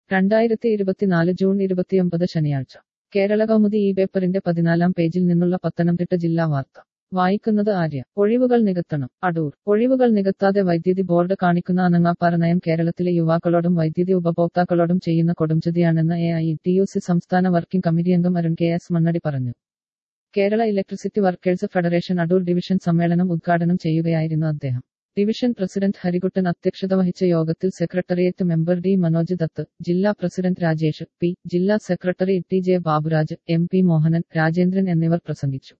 രണ്ടായിരത്തി ഇരുപത്തിനാല് ജൂൺ ഇരുപത്തിയൊമ്പത് ശനിയാഴ്ച കേരള കൗമുദി ഈ പേപ്പറിന്റെ പതിനാലാം പേജിൽ നിന്നുള്ള പത്തനംതിട്ട ജില്ലാ വാർത്ത വായിക്കുന്നത് ആര്യ ഒഴിവുകൾ നികത്തണം അടൂർ ഒഴിവുകൾ നികത്താതെ വൈദ്യുതി ബോർഡ് കാണിക്കുന്ന അനങ്ങാപ്പാറ നയം കേരളത്തിലെ യുവാക്കളോടും വൈദ്യുതി ഉപഭോക്താക്കളോടും ചെയ്യുന്ന കൊടുംചതിയാണെന്ന് A I T U C സംസ്ഥാന വർക്കിംഗ് കമ്മിറ്റി അംഗം അരുൺ കെ എസ് മണ്ണടി പറഞ്ഞു Kerala electricity workers federation Adoor division സമ്മേളനം ഉദ്ഘാടനം ചെയ്യുകയായിരുന്നു അദ്ദേഹം ഡിവിഷൻ പ്രസിഡന്റ് ഹരികുട്ടൻ അധ്യക്ഷത വഹിച്ച യോഗത്തിൽ secretariat member D Manoj Dutt ജില്ലാ പ്രസിഡന്റ് രാജേഷ് പി ജില്ലാ secretary T J Baburaj M P Mohanan Rajendran എന്നിവർ പ്രസംഗിച്ചു